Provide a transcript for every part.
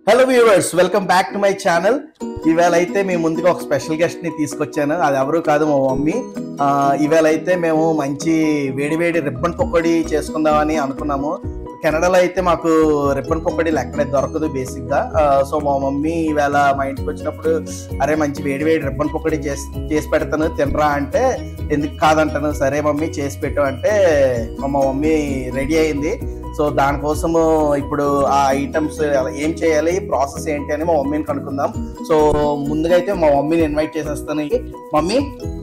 Hello viewers welcome back to my channel ఈవేళ అయితే మేము ముందుగా ఒక స్పెషల్ గెస్ట్ ని తీసుకొచ్చాను అది ఎవరు కాదు మా మమ్మీ ఆ, ఈవేళ అయితే మేము మంచి వేడి వేడి రిబ్బన్ పకోడీ చేసుకుందామని అనుకున్నాము కెనడాలో అయితే మాకు రిబ్బన్ పకోడీలు ఎక్కడే దొరకదు బేసిక్ గా ఆ, సో మా మమ్మీ ఈవేళ మా ఇంటికి వచ్చినప్పుడు అరే మంచి వేడి వేడి రిబ్బన్ పకోడీ చేసి చేసి పెడతాను తినరా అంటే ఎందుకు కాదంటాను సరే మమ్మీ చేసి పెట్టు అంటే మా మమ్మీ రెడీ అయింది సో దానికోసము ఇప్పుడు ఆ ఐటమ్స్ ఏం చేయాలి ప్రాసెస్ ఏంటి అని మా మమ్మీని కనుక్కుందాం సో ముందుగా అయితే మా మమ్మీని ఇన్వైట్ చేసేస్తాను మమ్మీ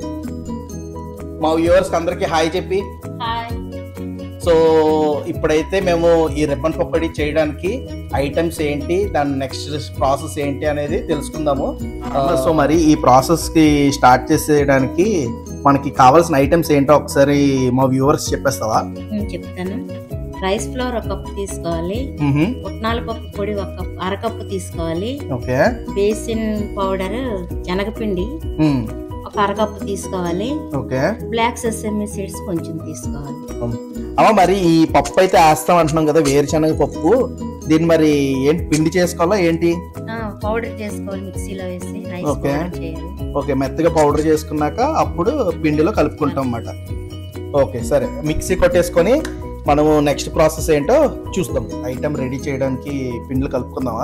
మా వ్యూవర్స్ అందరికి హాయ్ చెప్పి హాయ్ సో ఇప్పుడైతే మేము ఈ రిబ్బన్ పకోడీ చేయడానికి ఐటమ్స్ ఏంటి దాని నెక్స్ట్ ప్రాసెస్ ఏంటి అనేది తెలుసుకుందాము సో మరి ఈ ప్రాసెస్ కి స్టార్ట్ చేసేయడానికి మనకి కావాల్సిన ఐటమ్స్ ఏంటో ఒకసారి మా వ్యూవర్స్ చెప్పేస్తావా నేను చెప్తాను రైస్ ఫ్లోర్ ఒక కప్పు తీసుకోవాలి పుట్నాల పప్పు పొడి ఒక కప్పు అరకప్పు తీసుకోవాలి ఓకే బేసిన్ పౌడర్ శనగపిండి ఒక అరకప్పు తీసుకోవాలి ఓకే బ్లాక్ సెసమి సీడ్స్ కొంచెం తీసుకోవాలి అమ్మ మరి ఈ పప్పు అయితే వేస్తాం అంటున్నాం కదా వేరుశనగ పప్పు దీన్ని మరి ఏంటి పిండి చేసుకోవాలా ఏంటి ఆ, పౌడర్ చేసుకోవాలి మిక్సీలో వేసి రైస్ ఓకే. పౌడర్ చేయాలి ఓకే మెత్తగా పౌడర్ చేసుకున్నాక అప్పుడు పిండిలో కలుపుకుంటాం అన్నమాట ఓకే సరే మిక్సీ కొట్టేసుకొని మనము నెక్స్ట్ ప్రాసెస్ ఏంటో చూస్తాం ఐటమ్ రెడీ చేయడానికి పిండిలు కలుపుకుందామా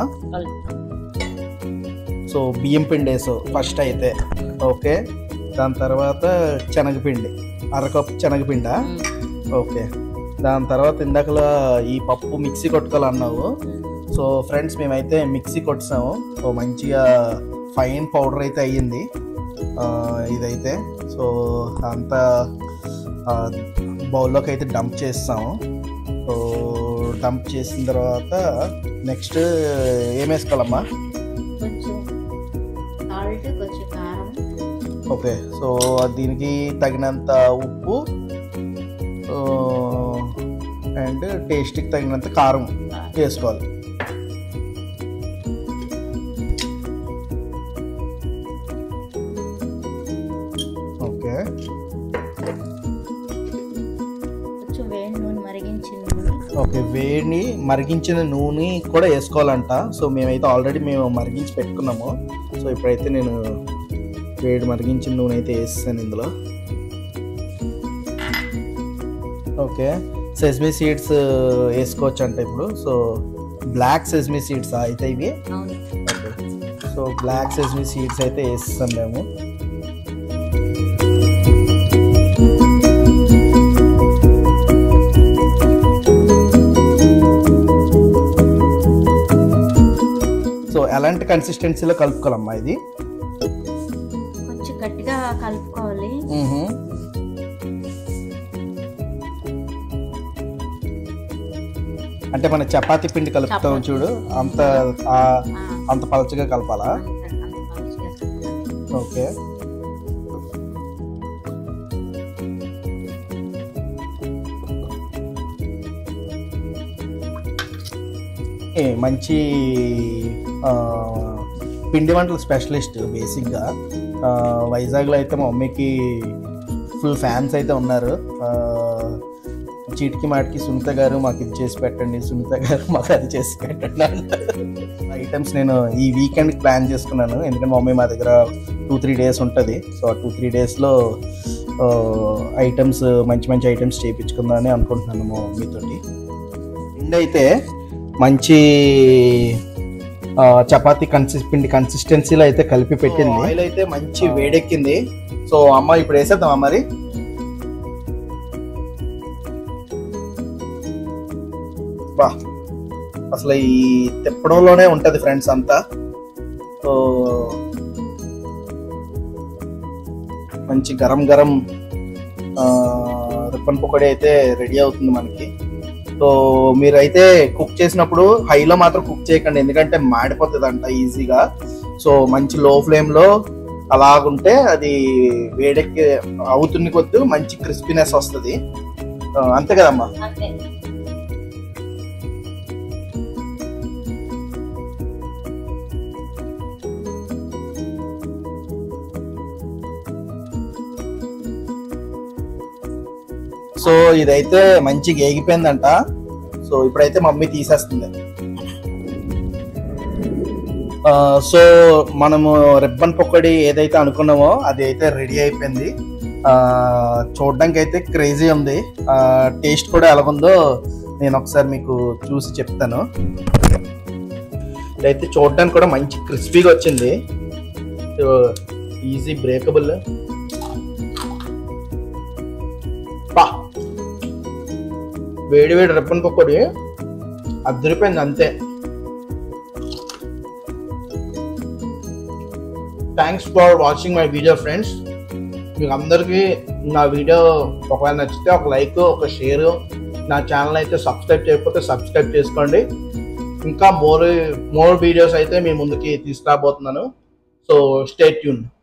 సో బియ్యం పిండి వేసు ఫస్ట్ అయితే ఓకే దాని తర్వాత శనగపిండి అరకప్పు శనగపిండా ఉమ్, ఓకే దాని తర్వాత ఇందాకలా ఈ పప్పు మిక్సీ కొట్టుకోవాలన్నావు సో ఫ్రెండ్స్ మేమైతే మిక్సీ కొట్టాము సో మంచిగా ఫైన్ పౌడర్ అయితే అయ్యింది ఆ, ఇదైతే సో అంతా బౌల్లోకి అయితే డంప్ చేస్తాము సో డంప్ చేసిన తర్వాత నెక్స్ట్ ఏం వేసుకోవాలమ్మా కొంచెం సాల్ట్ కొంచెం కారం ఓకే సో దీనికి తగినంత ఉప్పు అండ్ టేస్ట్కి తగినంత కారం వేసుకోవాలి ఓకే కొంచెం వేడి నూనె మరిగించిన నూనె ఓకే వేడిని మరిగించిన నూనె కూడా వేసుకోవాలంట సో మేమైతే ఆల్రెడీ మేము మరిగించి పెట్టుకున్నాము సో ఇప్పుడైతే నేను వేడి మరిగించిన నూనె అయితే వేస్తాను ఇందులో ఓకే సెస్మీ సీడ్స్ వేసుకోవచ్చు అంట ఇప్పుడు సో బ్లాక్ సెస్మీ సీడ్స్ అయితే ఇవి అవును okay so black sesame seeds అయితే వేస్తాం మేము సో ఎలాంటి కన్సిస్టెన్సీలో కలుపుకోవాలమ్మా ఇది కొంచెం గట్టిగా కలుపుకోవాలి అంటే మన చపాతీ పిండి కలుపుతాం చపాతీ. చూడు అంత ఆ, ఆ, అంత పలచగా కలపాలా అంత- అంత పలుచగా కలపాలి. ఓకే ఏ, మంచి ఆ, పిండి వంటల స్పెషలిస్ట్ బేసిక్గా ఆ, వైజాగ్లో అయితే మా మమ్మీకి ఫుల్ ఫ్యాన్స్ అయితే ఉన్నారు ఆ, చీటికి మాటికి సునీత గారు మాకు ఇది చేసి పెట్టండి సునీత గారు మాకు అది చేసి పెట్టండి ఐటమ్స్ నేను ఈ వీకెండ్ ప్లాన్ చేసుకున్నాను ఎందుకంటే మా మమ్మీ మా దగ్గర టూ త్రీ డేస్ ఉంటుంది సో ఆ టూ త్రీ డేస్లో ఐటమ్స్ మంచి మంచి ఐటమ్స్ చేయించుకుందామని అనుకుంటున్నాను మా మమ్మీతోటి పిండి అయితే మంచి ఆ, చపాతీ కన్సిస్ పిండి కన్సిస్టెన్సీలో అయితే కలిపి పెట్టింది ఆయిల్ అయితే మంచి వేడెక్కింది సో అమ్మ ఇప్పుడు వేసేద్దామా మరి బా అసలు ఈ తిప్పడంలోనే ఉంటది ఫ్రెండ్స్ అంతా సో మంచి గరం గరం రిబ్బన్ పకోడీ అయితే రెడీ అవుతుంది మనకి సో మీరైతే కుక్ చేసినప్పుడు హైలో మాత్రం కుక్ చేయకండి ఎందుకంటే మాడిపోతుంది అంట ఈజీగా సో మంచి లో ఫ్లేమ్లో అలాగుంటే అది వేడెక్కి అవుతున్న కొద్ది మంచి క్రిస్పీనెస్ వస్తుంది ఆ, అంతే కదమ్మా అంతే సో ఇదైతే మంచిగా ఏగిపోయిందంట సో ఇప్పుడైతే మమ్మీ తీసేస్తుంది సో మనము రిబ్బన్ పకోడీ ఏదైతే అనుకున్నామో అది అయితే రెడీ అయిపోయింది ఆ, చూడడానికి అయితే క్రేజీ ఉంది టేస్ట్ కూడా ఎలాగుందో నేను ఒకసారి మీకు చూసి చెప్తాను ఇదైతే చూడడానికి కూడా మంచి క్రిస్పీగా వచ్చింది ఈజీ బ్రేకబుల్ పా వేడి వేడి రిబ్బన్ పకోడీ అద్దరిపోయింది అంతే thanks for watching my video friends మీకు అందరికీ నా వీడియో ఒకవేళ నచ్చితే ఒక లైక్ ఒక షేర్ నా ఛానల్ అయితే సబ్స్క్రైబ్ చేయకపోతే సబ్స్క్రైబ్ చేసుకోండి ఇంకా మోర్ మోర్ వీడియోస్ అయితే మీ ముందుకి తీసుకురాబోతున్నాను సో స్టే ట్యూన్